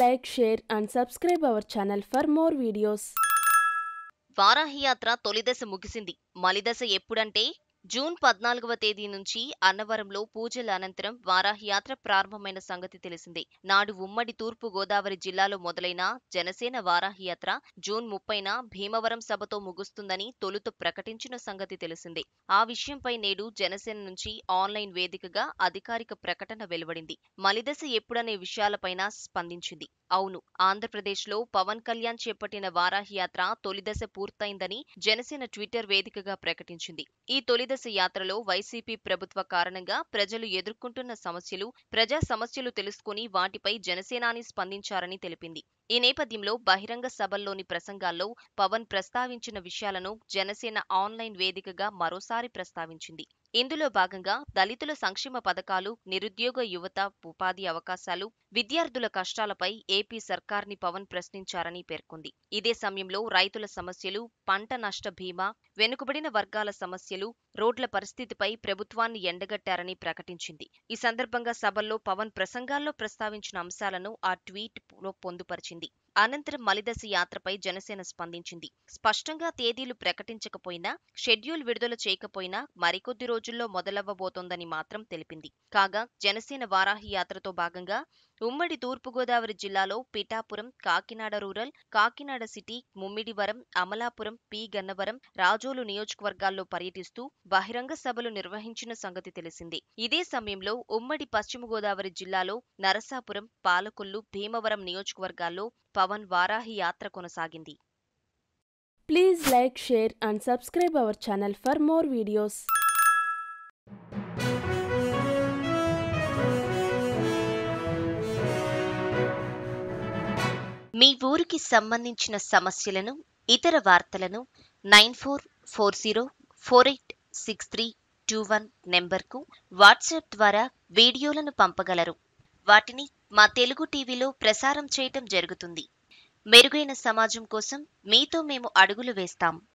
like, share, and subscribe our channel for more videos. Varahi యాత్ర తొలిదశ ముగిసింది మలిదశ ఎప్పుడంటే జూన్ పద్నాలుగవ తేదీ నుంచి అన్నవరంలో పూజల అనంతరం వారాహి యాత్ర ప్రారంభమైన సంగతి తెలిసిందే నాడు ఉమ్మడి తూర్పు గోదావరి జిల్లాలో మొదలైన జనసేన వారాహి యాత్ర జూన్ ముప్పైన భీమవరం సభతో ముగుస్తుందని తొలుత ప్రకటించిన సంగతి తెలిసిందే ఆ విషయంపై నేడు జనసేన నుంచి ఆన్లైన్ వేదికగా అధికారిక ప్రకటన వెలువడింది మలిదశ ఎప్పుడనే విషయాలపైన స్పందించింది అవును ఆంధ్రప్రదేశ్లో పవన్ కళ్యాణ్ చేపట్టిన వారాహి యాత్ర తొలిదశ పూర్తయిందని జనసేన ట్విట్టర్ వేదికగా ప్రకటించింది ఈ తొలిదశ యాత్రలో వైసీపీ ప్రభుత్వ కారణంగా ప్రజలు ఎదుర్కొంటున్న సమస్యలు ప్రజా సమస్యలు తెలుసుకుని వాటిపై జనసేనాని స్పందించారని తెలిపింది ఈ నేపథ్యంలో బహిరంగ సభల్లోని ప్రసంగాల్లో పవన్ ప్రస్తావించిన విషయాలను జనసేన ఆన్లైన్ వేదికగా మరోసారి ప్రస్తావించింది ఇందులో భాగంగా దళితుల సంక్షేమ పథకాలు నిరుద్యోగ యువత ఉపాధి అవకాశాలు విద్యార్థుల కష్టాలపై ఏపీ సర్కార్ని పవన్ ప్రశ్నించారని పేర్కొంది ఇదే సమయంలో రైతుల సమస్యలు పంట నష్ట బీమా వెనుకబడిన వర్గాల సమస్యలు రోడ్ల పరిస్థితిపై ప్రభుత్వాన్ని ఎండగట్టారని ప్రకటించింది ఈ సందర్భంగా సభల్లో పవన్ ప్రసంగాల్లో ప్రస్తావించిన అంశాలను ఆ ట్వీట్ లో పొందుపరిచింది అనంతరం మలిదశ యాత్రపై జనసేన స్పందించింది స్పష్టంగా తేదీలు ప్రకటించకపోయినా షెడ్యూల్ విడుదల చేయకపోయినా మరికొద్ది రోజుల్లో మొదలవ్వబోతోందని మాత్రం తెలిపింది కాగా జనసేన వారాహి యాత్రతో భాగంగా ఉమ్మడి తూర్పుగోదావరి జిల్లాలో Pithapuram Kakinada rural Kakinada city Mummidivaram Amalapuram P Gannavaram Razole నియోజకవర్గాల్లో పర్యటిస్తూ బహిరంగ సభలు నిర్వహించిన సంగతి తెలిసిందే ఇదే సమయంలో ఉమ్మడి పశ్చిమ గోదావరి జిల్లాలో నరసాపురం పాలకొల్లు భీమవరం నియోజకవర్గాల్లో పవన్ వారాహి యాత్ర కొనసాగింది Please like, share, and subscribe our channel for more videos. మీ ఊరికి సంబంధించిన సమస్యలను ఇతర వార్తలను nine four four zero four eight six three two one నెంబర్కు వాట్సాప్ ద్వారా వీడియోలను పంపగలరు వాటిని మా తెలుగు టీవీలో ప్రసారం చేయటం జరుగుతుంది మెరుగైన సమాజం కోసం మీతో మేము అడుగులు వేస్తాం